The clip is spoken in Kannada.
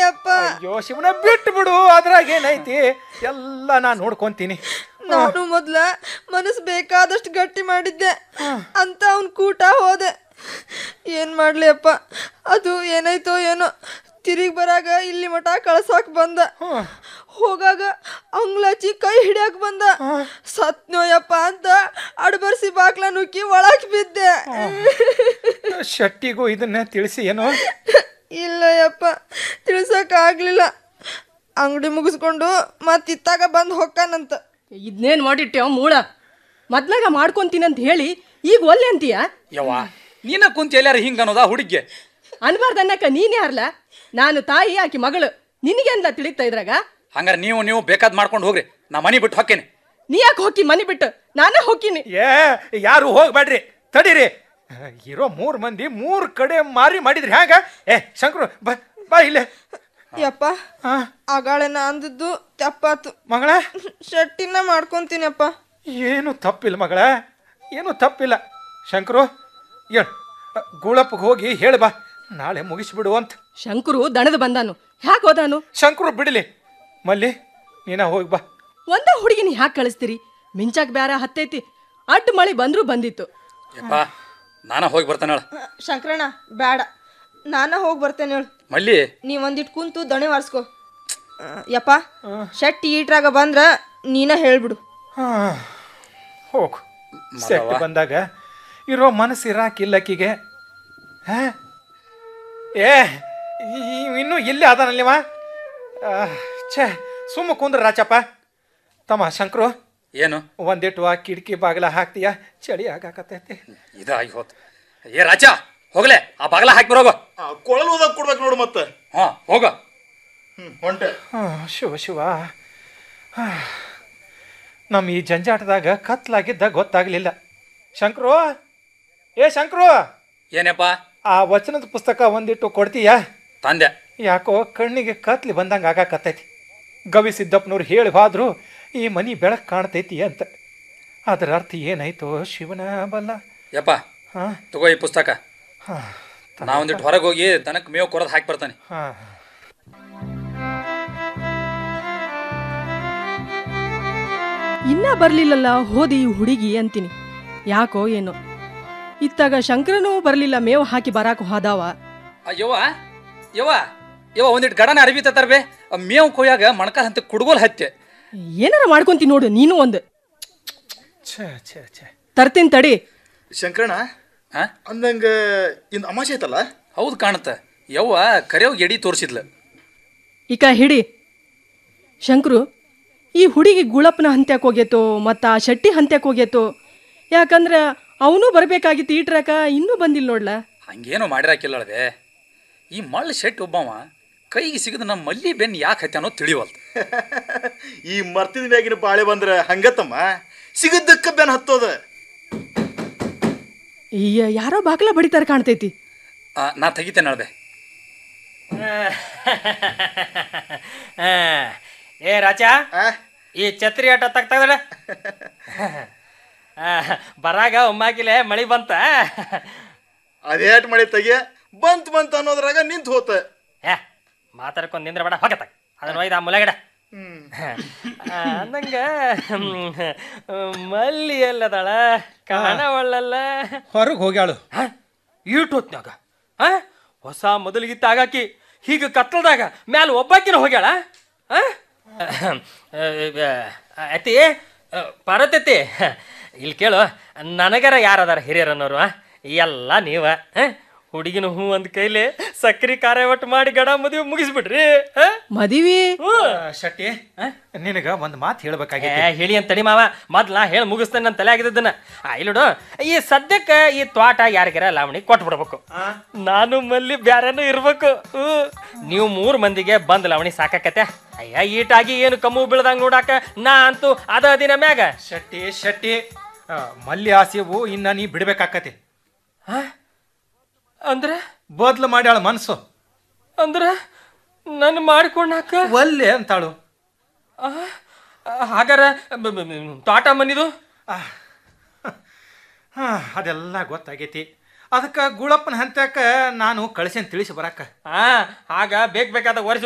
ಯಪ್ಪ ಅಯ್ಯೋ ಶಿವನ ಬಿಟ್ಟು ಬಿಡು ಅದ್ರಾಗ ಏನೈತಿ ಎಲ್ಲ ನಾ ನೋಡ್ಕೊಂತೀನಿ ನಾನು ಮೊದ್ಲ ಮನಸ್ಸು ಬೇಕಾದಷ್ಟು ಗಟ್ಟಿ ಮಾಡಿದ್ದೆ ಅಂತ ಅವನ್ ಕೂಟ ಹೋದೆ ಏನ್ ಮಾಡ್ಲಿ ಅಪ್ಪ ಅದು ಏನಾಯ್ತೋ ಏನೋ ತಿರುಗಿ ಬರಾಗ ಇಲ್ಲಿ ಮಠ ಕಳ್ಸಾಕ್ ಬಂದ ಹೋಗಾಗ ಅಂಗ್ಲಚ್ಚಿ ಕೈ ಹಿಡಿಯಕ್ ಬಂದ ಸತ್ನೋಯಪ್ಪ ಅಂತ ಅಡ್ಬರ್ಸಿ ಬಾಕ್ಲ ನುಕ್ಕಿ ಒಳಕ್ ಬಿದ್ದೆ ಶೆಟ್ಟಿಗೂ ಇದನ್ನ ತಿಳಿಸಿ ಏನೋ ಇಲ್ಲ ಯಪ್ಪ ತಿಳ್ಸಕ್ ಆಗ್ಲಿಲ್ಲ ಅಂಗಡಿ ಮುಗಿಸ್ಕೊಂಡು ಮತ್ ಇತ್ತಾಗ ಬಂದ್ ಹೊಕ್ಕಾನಂತ ಇದನ್ನೇನು ಮಾಡಿಟ್ಟೆ ಅವ್ ಮೂಳ ಮೊದ್ಲಾಗ ಮಾಡ್ಕೊಂತೀನಿ ಅಂತ ಹೇಳಿ ಈಗ ಒಲ್ಲೆ ಅಂತೀಯ ಯವ್ವ ನೀನ ಕುಂತ ಎಲ್ಲಾರ ಹಿಂಗ ಅನ್ನೋದ ಹುಡುಗ್ಗೆ ಅನ್ಬಾರ್ದು ಅನ್ನಕ ನೀನ್ ಯಾರ್ಲ ನಾನು ತಾಯಿ ಆಕಿ ಮಗಳು ನಿನಗೆ ಅಂದ ತಿಳಿತಾ ಇದ್ರಾಗ ಹಂಗಾರ ನೀವು ನೀವು ಬೇಕಾದ್ ಮಾಡ್ಕೊಂಡು ಹೋಗ್ರಿ ನಾ ಮನಿ ಬಿಟ್ಟು ಹೊಕ್ಕೇನೆ ನೀ ಯಾಕೆ ಹೋಗಿ ಮನಿ ಬಿಟ್ಟು ನಾನೇ ಹೋಗ್ತೀನಿ ಏ ಯಾರು ಹೋಗ್ಬೇಡ್ರಿ ತಡೀರಿ ಇರೋ ಮೂರ್ ಮಂದಿ ಮೂರ್ ಕಡೆ ಮಾರಿ ಮಾಡಿದ್ರಿ ಹ್ಯಾಂಗ ಏ ಶಂಕರು ಬಾ ಬಾ ಇಲ್ಲೇ ಯಪ್ಪ ಹಾ ಆಗಾಳೆನ ಅಂದದ್ದು ತಪ್ಪಾತು ಮಗಳ ಶೆಟ್ಟಿನ ಮಾಡ್ಕೊಂತೀನಪ್ಪ ಏನು ತಪ್ಪಿಲ್ಲ ಮಗಳ ಏನು ತಪ್ಪಿಲ್ಲ ಶಂಕರು ಹೇಳು ಗೂಳಪ್ಪಗೆ ಹೋಗಿ ಹೇಳು ಬಾ ನಾಳೆ ಮುಗಿಸ್ಬಿಡು ಅಂತ ಶಂಕರು ದಣದ ಬಂದಾನು ಯಾಕೆ ಹೋದಾನು ಶಂಕರು ಬಿಡಲಿ ಮಲ್ಲಿ ನೀನ ಹೋಗಿ ಬಾ ಒಂದ ಹುಡುಗಿನ ಯಾಕೆ ಕಳಿಸ್ತೀರಿ ಮಿಂಚಾಕ್ ಬ್ಯಾರ ಹತ್ತೈತಿ ಅಡ್ಡ ಮಳಿ ಬಂದ್ರೂ ಬಂದಿತ್ತು ಯಪ್ಪ ನಾನ ಹೋಗಿ ಬರ್ತಾನೆ ಹೇಳ ಶಂಕರಣ್ಣ ಬೇಡ ನಾನ ಹೋಗಿ ಬರ್ತೇನೆ ಹೇಳು ಮಲ್ಲಿ ನೀ ಒಂದಿಟ್ ಕುಂತು ದಣೆ ವಾರ್ಸ್ಕೊ ಆ, ಯಪ್ಪ ಶೆಟ್ಟಿ ಈಟ್ರಾಗ ಬಂದ್ರ ನೀನ ಹೇಳ್ಬಿಡು ಹಾಂ ಹೋಗು ಸೆಟ್ ಬಂದಾಗ ಇರೋ ಮನಸ್ಸು ಇರಾಕಿಲ್ಲಕ್ಕಿಗೆ ಹಾ ಏ ಈ- ಇನ್ನೂ ಇಲ್ಲೇ ಅದಾನಲ್ಲಿವ ಛೇ ಸುಮ್ಮ ಕುಂದ್ರ ರಾಚಪ್ಪ ತಮ್ಮ ಶಂಕರು ಏನು ಒಂದಿಟ್ಟು ಆ ಕಿಟಕಿ ಬಾಗಿಲ ಹಾಕ್ತೀಯ ಚಳಿ ಆಗಾಕತ್ತೈತಿ ಇದಾಗಿ ಹೋತ್ ಏ ರಾಜ ಹೋಗ್ಲೆ ಆ ಬಾಗಲ ಹಾಕಿ ಬರೋಗು ಕೊಳಲು ಓದಕ್ ಕೊಡ್ಬೇಕು ನೋಡು ಮತ್ತೆ ಹಾ ಹೋಗ ಹ್ಮ್ ಹೊಂಟೆ ಹಾಂ ಶಿವ ಶಿವ ಹಾ. ನಮ್ಮ ಈ ಜಂಜಾಟದಾಗ ಕತ್ಲಾಗಿದ್ದ ಗೊತ್ತಾಗಲಿಲ್ಲ ಶಂಕರು ಏ ಶಂಕರು ಏನಪ್ಪ ಆ ವಚನದ ಪುಸ್ತಕ ಒಂದಿಟ್ಟು ಕೊಡ್ತೀಯಾ ತಂದೆ ಯಾಕೋ ಕಣ್ಣಿಗೆ ಕತ್ಲಿ ಬಂದಂಗೆ ಆಗಾಕತ್ತೈತಿ ಗವಿ ಸಿದ್ದಪ್ಪನವ್ರು ಹೇಳಿ ಹೋದ್ರು ಈ ಮನಿ ಬೆಳಕು ಕಾಣ್ತೈತಿ ಅಂತ ಅದರ ಅರ್ಥ ಏನಾಯ್ತು ಶಿವನ ಬಲ್ಲ ಯಪ್ಪ ಹಾಂ ತಗೋ ಈ ಪುಸ್ತಕ ಹಾಂ ನಾ ಒಂದಿಟ್ಟು ಹೊರಗೆ ಹೋಗಿ ದನಕ್ಕೆ ಮೇವು ಕೊರದು ಹಾಕಿ ಬರ್ತಾನೆ ಹಾಂ ಇನ್ನ ಬರ್ಲಿಲ್ಲಲ್ಲ ಹೋದಿ ಈ ಹುಡುಗಿ ಅಂತೀನಿ ಯಾಕೋ ಏನೋ ಇತ್ತಾಗ ಶಂಕರನೂ ಬರ್ಲಿಲ್ಲ ಮೇವು ಹಾಕಿ ಬರಾಕ ಹೋದಾವ ಆ, ಯವ್ವ ಯವ್ವ ಯವ್ವ ಒಂದಿಟ್ಟು ಗಡನ ಅರಿವಿ ತರ್ಬೇ ಮೇವು ಕೊಯ್ಯಾಗ ಮೊಣಕಾಲ್ ಅಂತ ಕುಡ್ಗೋಲ್ ಹತ್ತೆ ಏನಾರ ಮಾಡ್ಕೊಂತೀನಿ ನೋಡು ನೀನು ಒಂದು ಛೇ ಛೇ ಛೇ ತರ್ತೀನಿ ತಡಿ ಶಂಕರಣ್ಣ ಹಾ ಅಂದಂಗ ಇಂದು ಅಮಾಶೆ ಐತಲ್ಲ ಹೌದು ಕಾಣುತ್ತೆ ಯವ್ವ ಕರೆಯೋಗಿ ಎಡಿ ತೋರಿಸಿದ್ಲು ಇಕ ಹಿಡಿ ಶಂಕರು ಈ ಹುಡುಗಿ ಗುಳಪ್ಪನ ಹಂತ್ಯಕ್ಕೆ ಹೋಗ್ಯತೋ ಮತ್ತು ಆ ಶೆಟ್ಟಿ ಹಂತ್ಯಕ್ಕೆ ಹೋಗ್ಯತೋ ಯಾಕಂದ್ರೆ ಅವನು ಬರಬೇಕಾಗಿತ್ತು ಈಟ್ರಾಕ ಇನ್ನೂ ಬಂದಿಲ್ಲ ನೋಡ್ಲ ಹಂಗೇನು ಮಾಡಿರಾಕಿಲ್ಲಳದೆ ಈ ಮಳ್ಳ ಶೆಟ್ ಒಬ್ಬವ ಕೈಗೆ ಸಿಗದ ನಮ್ಮ ಮಲ್ಲಿ ಬೆನ್ ಯಾಕೆ ಹತ್ತಿ ಅನ್ನೋದು ತಿಳಿವಲ್ತು ಈ ಮರ್ತಿದ ಮ್ಯಾಗಿನ ಬಾಳೆ ಬಂದ್ರ ಹಂಗತ್ತಮ್ಮ ಸಿಗದ್ದಕ್ಕ ಬೆನ್ ಹತ್ತೋದ ಈ ಯಾರೋ ಬಾಗ್ಲ ಬಡಿತಾರ ಕಾಣ್ತೈತಿ ಆ, ನಾ ತೆಗಿತೇನೆ ಅಳ್ದೆ ಏ ರಾಜ ಆ? ಈ ಛತ್ರಿ ಆಟ ತಗ್ತದ ಬರಾಗ ಒಮ್ಮಾಗಿಲೆ ಮಳಿ ಬಂತ ಅದೇಟ್ ಮಾಡಿ ತೆಗೆ ಬಂತ್ ಬಂತ್ ಅನ್ನೋದ್ರಾಗ ನಿಂತ ಹೋತ ಏ ಮಾತಾಡ್ಕೊಂಡು ನಿಂದ್ರ ಬೇಡ ಹೋಗತ್ತ ಅದನ್ನ ಒಯ್ದ ಆ ಮುಲಗಡ ಅಂದಂಗ ಮಲ್ಲಿ ಎಲ್ಲದಾಳ ಕಾಣವಳ್ಳಲ್ಲ ಹೊರಗೆ ಹೋಗ್ಯಾಳು ಈಟೊತ್ನಾಗ ಆ ಹೊಸ ಮೊದಲಿಗಿತ್ತ ಆಗಾಕಿ ಹೀಗೆ ಕತ್ತಲ್ದಾಗ ಮ್ಯಾಲ ಒಬ್ಬಾಕಿನ ಹೋಗ್ಯಾಳ ಆ? ಅತಿ ಪಾರ್ವತಿ ಇಲ್ಲಿ ಕೇಳು ನನಗರ ಯಾರದಾರ ಹಿರಿಯರನ್ನೋರು ಆ? ಎಲ್ಲ ನೀವ ಆ? ಹುಡುಗಿನ ಹೂ ಒಂದ್ ಕೈಲಿ ಸಕ್ರಿ ಕಾರ್ಯ ಒಟ್ಟು ಮಾಡಿ ಗಡ ಮದುವೆ ಮುಗಿಸ್ಬಿಡ್ರಿ ಆ? ಮದಿವಿ ಶೆಟ್ಟಿ ನಿನಗ ಒಂದು ಮಾತು ಏ ಹೇಳ್ಬೇಕಾಗಿತ್ತು ಹೇಳಿ ಅಂತ ತಡಿ ಮಾವ ಮೊದ್ಲ ಹೇಳಿ ಮುಗಿಸ್ತೇನೆ ನನ್ನ ತಲೆ ಆಗಿದ್ದನ್ನ ಆ ಇಲ್ಲೋಡು ಈ ಸದ್ಯಕ್ಕೆ ಈ ತ್ವಾಟ ಯಾರಿಗಾರ ಲಾವಣಿ ಕೊಟ್ಬಿಡ್ಬೇಕು ನಾನು ಮಲ್ಲಿ ಬ್ಯಾರೇನು ಇರ್ಬೇಕು ಹ್ಞೂ. ನೀವು ಮೂರು ಮಂದಿಗೆ ಬಂದ್ ಲಾವಣಿ ಸಾಕಾಕತ್ತೆ ಅಯ್ಯ ಈಟಾಗಿ ಏನು ಕಮ್ಮು ಬೀಳ್ದಂಗ್ ನೋಡಾಕ ನಾ ಅಂತೂ ಅದ ದಿನ ಮ್ಯಾಗ ಶೆಟ್ಟಿ ಶೆಟ್ಟಿ ಆ, ಮಲ್ಲಿ ಆಸೆವು ಇನ್ನ ನೀ ಬಿಡ್ಬೇಕಾಕತಿ ಅಂದ್ರೆ ಬದ್ಲು ಮಾಡ್ಯಾಳ ಮನ್ಸು ಅಂದ್ರೆ ನನ್ನ ಮಾಡಿಕೊಂಡಾಕ ಒಲ್ಲೆ ಅಂತಾಳು ಆ, ಹಾಗಾರ ಬ- ಬ- ಬ- ತ್ವಾಟ ಮನಿದು ಹಾ ಅದೆಲ್ಲ ಗೊತ್ತಾಗೈತಿ ಅದಕ್ಕೆ ಗುಳಪ್ಪನ ಹಂತಕ್ಕೆ ನಾನು ಕಳಿಸೇನ್ ತಿಳಿಸಿ ಬರಾಕ ಹಾ ಆಗ ಬೇಕ್ ಬೇಕಾದ ವರ್ಷ